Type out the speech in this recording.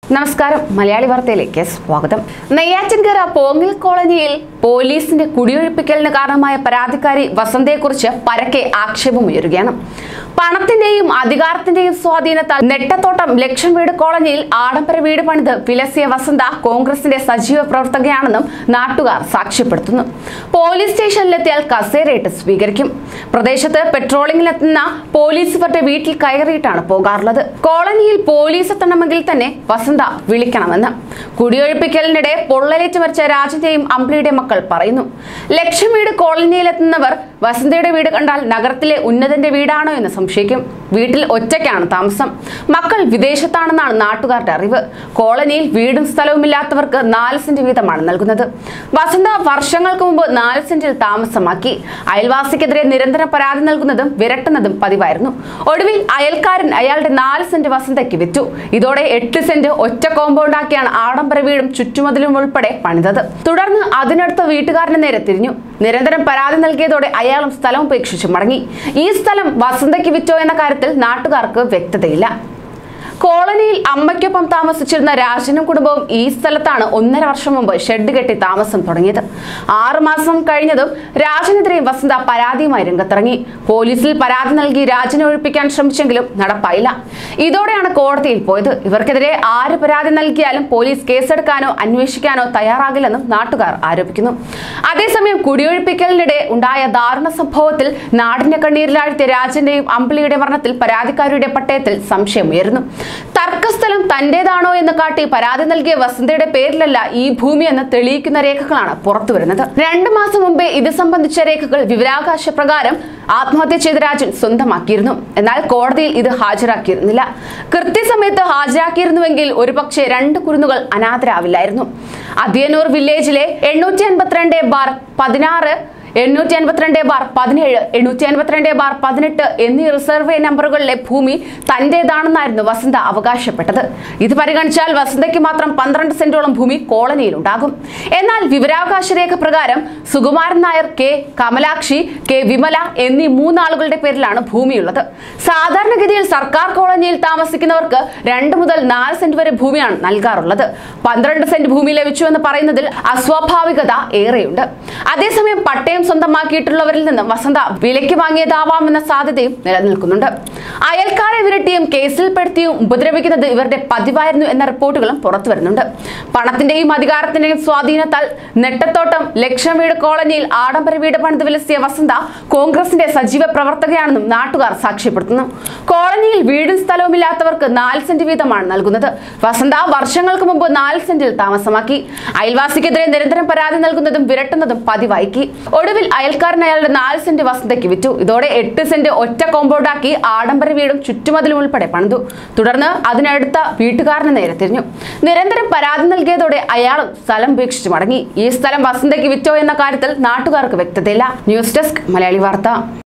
നമസ്കാരം മലയാളി വാർത്തയിലേക്ക് സ്വാഗതം നെയ്യാറ്റിൻകര പോങ്ങിൽ കോളനിയിൽ പോലീസിന്റെ കുടിയൊഴിപ്പിക്കലിന് കാരണമായ പരാതിക്കാരി വസന്തയെക്കുറിച്ച് പരക്കെ ആക്ഷേപമുയരുകയാണ് പണത്തിന്റെയും അധികാരത്തിന്റെയും സ്വാധീനത്താൽ നെട്ടത്തോട്ടം ലക്ഷം വീട് കോളനിയിൽ ആഡംബര വീട് പണിത് വിലസിയ വസന്ത കോൺഗ്രസിന്റെ സജീവ പ്രവർത്തകയാണെന്നും നാട്ടുകാർ സാക്ഷ്യപ്പെടുത്തുന്നു പോലീസ് സ്റ്റേഷനിലെത്തിയാൽ കസേരയിട്ട് സ്വീകരിക്കും പ്രദേശത്ത് പെട്രോളിംഗിലെത്തുന്ന പോലീസ് ഇവരുടെ വീട്ടിൽ കയറിയിട്ടാണ് പോകാറുള്ളത് കോളനിയിൽ പോലീസ് എത്തണമെങ്കിൽ തന്നെ വസന്ത വിളിക്കണമെന്ന് കുടിയൊഴിപ്പിക്കലിനിടെ പൊള്ളലേറ്റ് മരിച്ച രാജന്റെയും അമ്പിളിയുടെ മക്കൾ പറയുന്നു ലക്ഷം വീട് കോളനിയിലെത്തുന്നവർ വസന്തയുടെ വീട് കണ്ടാൽ നഗരത്തിലെ ഉന്നതന്റെ വീടാണോ എന്ന് സംശയിക്കും വീട്ടിൽ ഒറ്റയ്ക്കാണ് താമസം മക്കൾ വിദേശത്താണെന്നാണ് നാട്ടുകാരുടെ അറിവ് കോളനിയിൽ വീടും സ്ഥലവുമില്ലാത്തവർക്ക് നാല് സെന്റ് വീതമാണ് നൽകുന്നത് വസന്ത വർഷങ്ങൾക്ക് മുമ്പ് നാല് സെന്റിൽ താമസമാക്കി അയൽവാസിക്കെതിരെ നിരന്തരം പരാതി നൽകുന്നതും വിരട്ടുന്നതും പതിവായിരുന്നു ഒടുവിൽ അയൽക്കാരൻ അയാളുടെ നാല് സെന്റ് വസന്തയ്ക്ക് വിറ്റു ഇതോടെ എട്ട് സെന്റ് ഒറ്റ കോമ്പൗണ്ടാക്കിയാണ് ആഡംബര വീടും ചുറ്റുമതിലും ഉൾപ്പെടെ പണിതത് തുടർന്ന് അതിനടുത്ത വീട്ടുകാരന് നേരെ തിരിഞ്ഞു നിരന്തരം പരാതി നൽകിയതോടെ അയാളും സ്ഥലം ഉപേക്ഷിച്ചു മടങ്ങി ഈ സ്ഥലം വസന്തയ്ക്ക് വിറ്റോ എന്ന കാര്യത്തിൽ നാട്ടുകാർക്ക് വ്യക്തതയില്ല കോളനിയിൽ അമ്മയ്ക്കൊപ്പം താമസിച്ചിരുന്ന രാജനും കുടുംബവും ഈ സ്ഥലത്താണ് ഒന്നര വർഷം മുമ്പ് ഷെഡ് കെട്ടി താമസം തുടങ്ങിയത് ആറുമാസം കഴിഞ്ഞതും രാജനെതിരെ വസന്ത പരാതിയുമായി രംഗത്തിറങ്ങി പോലീസിൽ പരാതി നൽകി രാജനെ ഒഴിപ്പിക്കാൻ ശ്രമിച്ചെങ്കിലും നടപ്പായില്ല ഇതോടെയാണ് കോടതിയിൽ പോയത് ഇവർക്കെതിരെ ആര് പരാതി നൽകിയാലും പോലീസ് കേസെടുക്കാനോ അന്വേഷിക്കാനോ തയ്യാറാകില്ലെന്നും നാട്ടുകാർ ആരോപിക്കുന്നു അതേസമയം കുടിയൊഴിപ്പിക്കലിനിടെ ഉണ്ടായ ദാരുണ സംഭവത്തിൽ നാടിന്റെ കണ്ണീരിലാഴ്ത്തിയ രാജന്റെയും അമ്പിളിയുടെ മരണത്തിൽ പരാതിക്കാരിയുടെ പട്ടയത്തിൽ സംശയമുയരുന്നു തർക്കസ്ഥലം തന്റേതാണോ എന്ന് കാട്ടി പരാതി നൽകിയ വസന്തയുടെ പേരിലല്ല ഈ ഭൂമി എന്ന് തെളിയിക്കുന്ന രേഖകളാണ് പുറത്തുവരുന്നത് രണ്ടു മാസം മുമ്പേ ഇത് സംബന്ധിച്ച രേഖകൾ വിവരാവകാശ പ്രകാരം ആത്മഹത്യ ചെയ്ത രാജൻ സ്വന്തമാക്കിയിരുന്നു എന്നാൽ കോടതിയിൽ ഇത് ഹാജരാക്കിയിരുന്നില്ല കൃത്യസമയത്ത് ഹാജരാക്കിയിരുന്നുവെങ്കിൽ ഒരുപക്ഷെ രണ്ട് കുരുന്നുകൾ അനാഥരാവില്ലായിരുന്നു അതിയന്നൂർ വില്ലേജിലെ എണ്ണൂറ്റി അൻപത്തിരണ്ട് ബാർ പതിനാറ് എണ്ണൂറ്റി അൻപത്തിരണ്ട് ബാർ പതിനേഴ് എണ്ണൂറ്റി അൻപത്തിരണ്ട് ബാർ പതിനെട്ട് എന്നീ റിസർവേ നമ്പറുകളിലെ ഭൂമി തന്റേതാണെന്നായിരുന്നു വസന്ത അവകാശപ്പെട്ടത് ഇത് പരിഗണിച്ചാൽ വസന്തയ്ക്ക് മാത്രം പന്ത്രണ്ട് സെന്റോളം ഭൂമി കോളനിയിൽ ഉണ്ടാകും എന്നാൽ വിവരാവകാശ രേഖ പ്രകാരം സുകുമാരൻ നായർ കെ കമലാക്ഷി കെ വിമല എന്നീ മൂന്നാളുകളുടെ പേരിലാണ് ഭൂമിയുള്ളത് സാധാരണഗതിയിൽ സർക്കാർ കോളനിയിൽ താമസിക്കുന്നവർക്ക് രണ്ട് മുതൽ നാല് സെന്റ് വരെ ഭൂമിയാണ് നൽകാറുള്ളത് പന്ത്രണ്ട് സെന്റ് ഭൂമി ലഭിച്ചു എന്ന് പറയുന്നതിൽ അസ്വാഭാവികത ഏറെയുണ്ട് അതേസമയം പട്ടയം സ്വന്തമാക്കിയിട്ടുള്ളവരിൽ നിന്ന് വസന്ത വിലയ്ക്ക് വാങ്ങിയതാവാമെന്ന സാധ്യതയും നിലനിൽക്കുന്നുണ്ട് അയൽക്കാരെ വിരട്ടിയും കേസിൽപ്പെടുത്തിയും ഉപദ്രവിക്കുന്നത് ഇവരുടെ പതിവായിരുന്നു എന്ന റിപ്പോർട്ടുകളും പുറത്തു വരുന്നുണ്ട് പണത്തിന്റെയും അധികാരത്തിന്റെയും സ്വാധീനത്താൽ നെട്ടത്തോട്ടം ലക്ഷം വീട് കോളനിയിൽ ആഡംബര വീട് പണിത് വിലസിയ വസന്ത കോൺഗ്രസിന്റെ സജീവ പ്രവർത്തകയാണെന്നും നാട്ടുകാർ സാക്ഷ്യപ്പെടുത്തുന്നു കോളനിയിൽ വീടും സ്ഥലവുമില്ലാത്തവർക്ക് നാല് സെന്റ് വീതമാണ് നൽകുന്നത് വസന്ത വർഷങ്ങൾക്ക് മുമ്പ് നാല് സെന്റിൽ താമസമാക്കി അയൽവാസിക്കെതിരെ നിരന്തരം പരാതി നൽകുന്നതും വിരട്ടുന്നതും പതിവാക്കി ഒടുവിൽ അയൽക്കാരൻ അയാളുടെ നാല് സെന്റ് വസന്തയ്ക്ക് വിറ്റു ഇതോടെ എട്ട് സെന്റ് ഒറ്റ കോമ്പൗണ്ടാക്കി ആഡംബര വീടും ചുറ്റുമതിലും ഉൾപ്പെടെ പണിതു തുടർന്ന് അതിനടുത്ത വീട്ടുകാരന് നേരെ തിരിഞ്ഞു നിരന്തരം പരാതി നൽകിയതോടെ അയാളും സ്ഥലം ഉപേക്ഷിച്ചു മടങ്ങി ഈ സ്ഥലം വസന്തയ്ക്ക് വിറ്റോ എന്ന കാര്യത്തിൽ നാട്ടുകാർക്ക് വ്യക്തതയില്ല ന്യൂസ് ഡെസ്ക് മലയാളി വാർത്ത